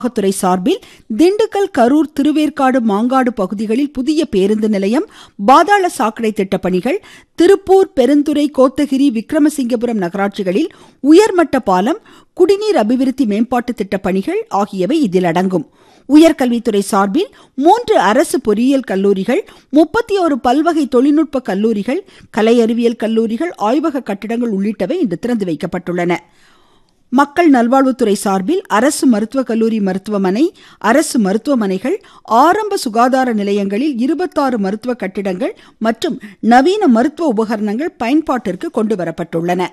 துறை சார்பில் திண்டுக்கல் கரூர் திருவேற்காடு மாங்காடு பகுதிகளில் புதிய பேருந்து நிலையம் பாதாள சாக்கடை திட்டப் பணிகள் திருப்பூர் பெருந்துறை கோத்தகிரி விக்ரமசிங்கபுரம் நகராட்சிகளில் உயர்மட்ட பாலம் குடிநீர் அபிவிருத்தி மேம்பாட்டு திட்டப் பணிகள் ஆகியவை இதில் அடங்கும் உயர்கல்வித்துறை சார்பில் மூன்று அரசு பொறியியல் கல்லூரிகள் முப்பத்தி ஒரு பல்வகை தொழில்நுட்ப கல்லூரிகள் கலை அறிவியல் கல்லூரிகள் ஆய்வக கட்டிடங்கள் உள்ளிட்டவை இன்று திறந்து வைக்கப்பட்டுள்ளன மக்கள் நல்வாழ்வுத்துறை சார்பில் அரசு மருத்துவக் கல்லூரி மருத்துவமனை அரசு மருத்துவமனைகள் ஆரம்ப சுகாதார நிலையங்களில் இருபத்தாறு மருத்துவ கட்டிடங்கள் மற்றும் நவீன மருத்துவ உபகரணங்கள் பயன்பாட்டிற்கு கொண்டுவரப்பட்டுள்ளன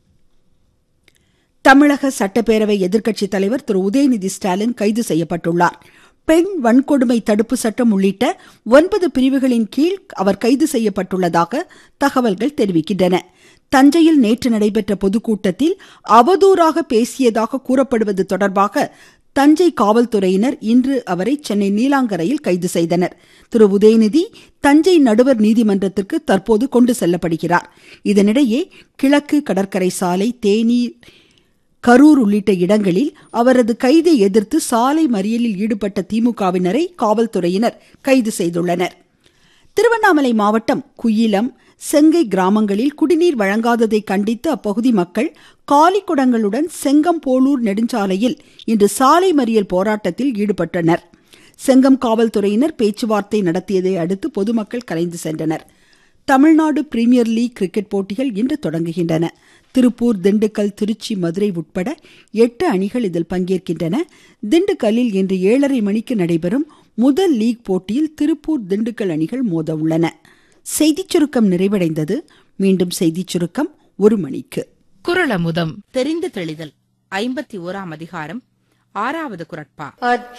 தமிழக சட்டப்பேரவை எதிர்க்கட்சித் தலைவர் திரு உதயநிதி ஸ்டாலின் கைது செய்யப்பட்டுள்ளார் பெண் வன்கொடுமை தடுப்பு சட்டம் உள்ளிட்ட ஒன்பது பிரிவுகளின் கீழ் அவர் கைது செய்யப்பட்டுள்ளதாக தகவல்கள் தெரிவிக்கின்றன தஞ்சையில் நேற்று நடைபெற்ற பொதுக்கூட்டத்தில் அவதூறாக பேசியதாக கூறப்படுவது தொடர்பாக தஞ்சை காவல்துறையினர் இன்று அவரை சென்னை நீலாங்கரையில் கைது செய்தனர் திரு உதயநிதி தஞ்சை நடுவர் நீதிமன்றத்திற்கு தற்போது கொண்டு செல்லப்படுகிறார் இதனிடையே கிழக்கு கடற்கரை சாலை தேநீர் கரூர் உள்ளிட்ட இடங்களில் அவரது கைதை எதிர்த்து சாலை மறியலில் ஈடுபட்ட திமுகவினரை காவல்துறையினர் கைது செய்துள்ளனர் திருவண்ணாமலை மாவட்டம் குயிலம் செங்கை கிராமங்களில் குடிநீர் வழங்காததை கண்டித்து அப்பகுதி மக்கள் காலி குடங்களுடன் செங்கம்போலூர் நெடுஞ்சாலையில் இன்று சாலை மறியல் போராட்டத்தில் ஈடுபட்டனர் செங்கம் காவல்துறையினர் பேச்சுவார்த்தை நடத்தியதை அடுத்து பொதுமக்கள் கலைந்து சென்றனர் தமிழ்நாடு பிரீமியர் லீக் கிரிக்கெட் போட்டிகள் இன்று தொடங்குகின்றன திருப்பூர் திண்டுக்கல் திருச்சி மதுரை உட்பட எட்டு அணிகள் இதில் பங்கேற்கின்றன திண்டுக்கல்லில் இன்று ஏழரை மணிக்கு நடைபெறும் முதல் லீக் போட்டியில் திருப்பூர் திண்டுக்கல் அணிகள் மோத உள்ளன செய்திச் சுருக்கம் நிறைவடைந்தது மீண்டும் செய்திச் சுருக்கம் ஒரு மணிக்கு குரலமுதம் தெரிந்து தெளிதல் ஐம்பத்தி ஓராம் அதிகாரம் ஆறாவது குரட்பா